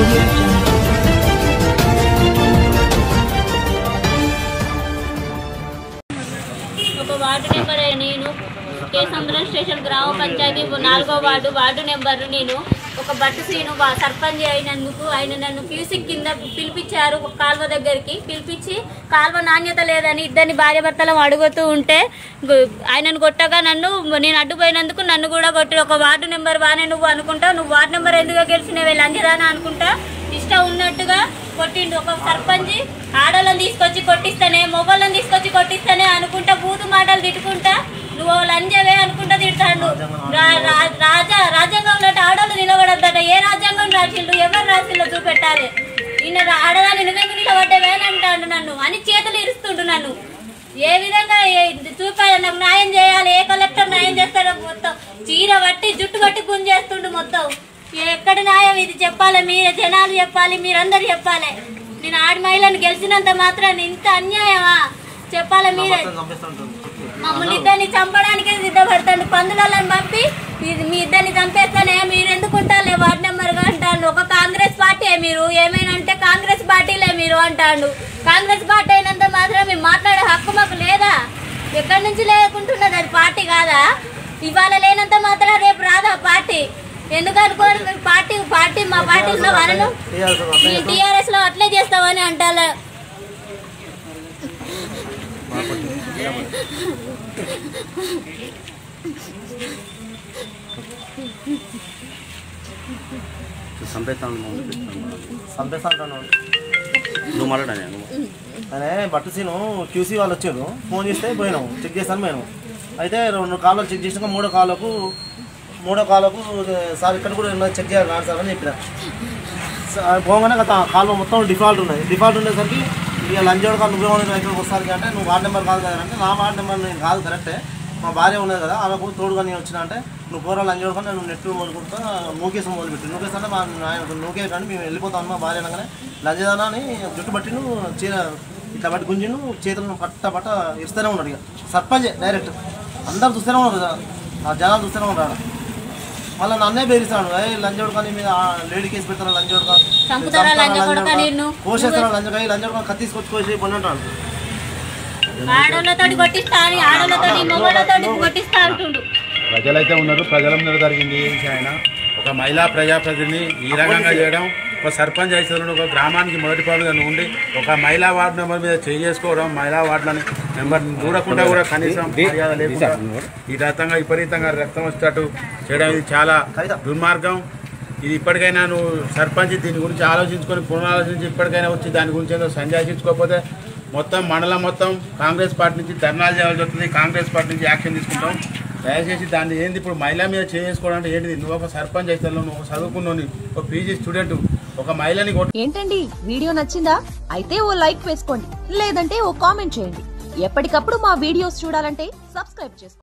audio jungle. ఒక ward number నేను కేసంద్రం స్టేషన్ గ్రామ పంచాయతీ నాలుగో వార్డు వార్డు నెంబర్ నేను ఒక బట్టు సీను వా- సర్పంచ్ అయినందుకు ఆయన నన్ను క్యూసిక్ కింద పిలిపించారు ఒక కాల్వ దగ్గరికి పిలిపించి కాల్వ నాణ్యత లేదని ఇద్దరిని భార్య భర్తలను అడుగుతూ ఉంటే గు- ఆయనను కొట్టగా నన్ను నేను అడ్డుపోయినందుకు నన్ను కూడా కొట్టి ఒక వార్డు నెంబర్ వానే నువ్వు అనుకుంటా నువ్వు వార్డు నెంబర్ ఎందుకు గెలిచినవి లంజరానా అనుకుంటా ఇష్టం ఉన్నట్టుగా కొట్టిండు ఒక సర్పంచ్ ఆడోళ్ళని తీసుకొచ్చి కొట్టిస్తానే మొగోళ్ళని తీసుకొచ్చి కొట్టిస్తానే అనుకుంటా బూతు మాటలు తిట్టుకుంటా నువ్వు లంజవే అనుకుంటా తిడతాడు రా- రా- రాజా రాజ్యాంగంలో ఆడోళ్ళు నిలబడద్దట ఏ రాజ్యాంగం రాసిండు ఎవరు రాసిండో చూపెట్టాలి ఈయన రా- ఆడదాన్ని నువ్వెందుకు నిలబడ్డావే అని అంటాడు నన్ను అని చేతులు ఇరుస్తుండు నన్ను ఏ విధంగా ఏ- చూపాలి నాకు న్యాయం చేయాలి ఏ కలెక్టర్ న్యాయం చేస్తాడో మొత్తం చీర పట్టి జుట్టు పట్టి గుంజేస్తుండు మొత్తం ఎక్కడ న్యాయం ఇది చెప్పాలి మీరే జనాలు చెప్పాలి మీరందరూ చెప్పాలి నేను ఆడి మహిళను గెలిచినంత మాత్రాన్ని ఇంత అన్యాయమా చెప్పాలి మీరే మమ్మల్ని ఇద్దరిని చంపడానికి సిద్ధపడతాడు పందులను పంపి ఇది మీ ఇద్దరిని చంపేస్తానే మీరు ఎందుకు ఉంటారులే వార్డు నెంబర్గా అంటాడు ఒక కాంగ్రెస్ పార్టీ మీరు ఏమైనా అంటే కాంగ్రెస్ పార్టీలే మీరు అంటాడు కాంగ్రెస్ పార్టీ అయినంత మాత్రం మేము మాట్లాడే హక్కు మాకు లేదా ఎక్కడి నుంచి లేకుంటున్నది అది పార్టీ కాదా ఇవాళ లేనంత మాత్రం రేపు రాదా పార్టీ ఎందుకు అనుకోరు మేము పార్టీ పార్టీ మా పార్టీలో వరను టీఆర్ఎస్ లో అట్లే చేస్తామని అంటారు చంపేస్తాను నువ్వు మాట్లాడా నువ్వు అనే బట్టు సీను క్యూసీ వాళ్ళు వచ్చారు ఫోన్ చేస్తే పోయినాం చెక్ చేస్తాను పోయినాం అయితే రెండు కాళ్ళు చెక్ చేసినాక మూడో కాళ్ళకు మూడో కాళ్ళకు సార్ ఇక్కడ కూడా ఉన్నది చెక్ చేయాలి నాడు సార్ అని చెప్పిన స- పోగానే గత కాలువ మొత్తం డిఫాల్ట్ ఉన్నది డిఫాల్ట్ ఉండేసరికి ఇక లంచోడు కాదు నువ్వే ఉన్నది ఇక్కడ వస్తానికి అంటే నువ్వు వార్డ్ నెంబర్ కాదు కదా అంటే నా వార్డ్ నెంబర్ నేను కాదు కరెక్టే మా భార్య ఉన్నది కదా ఆమె కూడా తోడుగా నేను వచ్చిన అంటే నువ్వు పోరా లంచోడు కానీ నువ్వు నెట్ మొదలుకుంటా నూకేసం మొదలుపెట్టి నూకేస్ అంటే మా ఆయన నూకే కానీ మేము వెళ్ళిపోతాం మా భార్య అనగానే లంజదానా అని జుట్టు పట్టి నువ్వు చీర ఇట్లా పట్టి గుంజి నువ్వు చేతులను పట్ట పట్ట ఇస్తూనే ఉన్నాడు ఇక సర్పంచ్ డైరెక్ట్ అందరు చూస్తూనే ఉన్నారు కదా ఆ జనాలు చూస్తూనే ఉన్నారు మళ్ళీ నన్నే బెదిరిస్తాడు ఏ లంజోడు కానీ మీద లేడీ కేసు పెడతారా లంజోడు చంపుతారా లంజకొడకా నిన్ను? కోసేస్తారా లంజకాయ లంజోడు కానీ కత్తి తీసుకొచ్చి కోసి పని అంటాడు ఆడోళ్ళతో కొట్టిస్తా అని ఆడోళ్ళతో మొగోళ్ళతో కొట్టిస్తా అంటుండు ప్రజలైతే ఉన్నారు ప్రజల మీద జరిగింది ఏ విషయం అయినా ఒక మహిళా ప్రజాప్రతినిధిని ఈ రకంగా చేయడం ఒక సర్పంచ్ అయితే ఒక గ్రామానికి మొదటి పాడుగా ఉండి ఒక మహిళా వార్డు నెంబర్ మీద చేయి చేసుకోవడం మహిళా వార్డులని నెంబర్ చూడకుండా కూడా కనీసం మర్యాద లేకుండా ఈ రకంగా విపరీతంగా రక్తం వచ్చేటట్టు చేయడం ఇది చాలా దుర్మార్గం ఇది ఇప్పటికైనా నువ్వు సర్పంచ్ దీని గురించి ఆలోచించుకొని పునరాలోచించి ఇప్పటికైనా వచ్చి దాని గురించి ఏదో సంజాయించుకోకపోతే మొత్తం మండలం మొత్తం కాంగ్రెస్ పార్టీ నుంచి ధర్నాలు చేయాల్సి వస్తుంది కాంగ్రెస్ పార్టీ నుంచి యాక్షన్ తీసుకుంటాం దయచేసి దాన్ని ఏంది ఇప్పుడు మహిళ మీద చేసుకోవడం అంటే ఏంటిది నువ్వు ఒక సర్పంచ్ అయితే నువ్వు ఒక చదువుకున్నావు ఒక పీజీ స్టూడెంట్ ఒక మహిళని కొట్టు ఏంటండి వీడియో నచ్చిందా అయితే ఓ లైక్ వేసుకోండి లేదంటే ఓ కామెంట్ చేయండి ఎప్పటికప్పుడు మా వీడియోస్ చూడాలంటే సబ్స్క్రైబ్ చేసుకోండి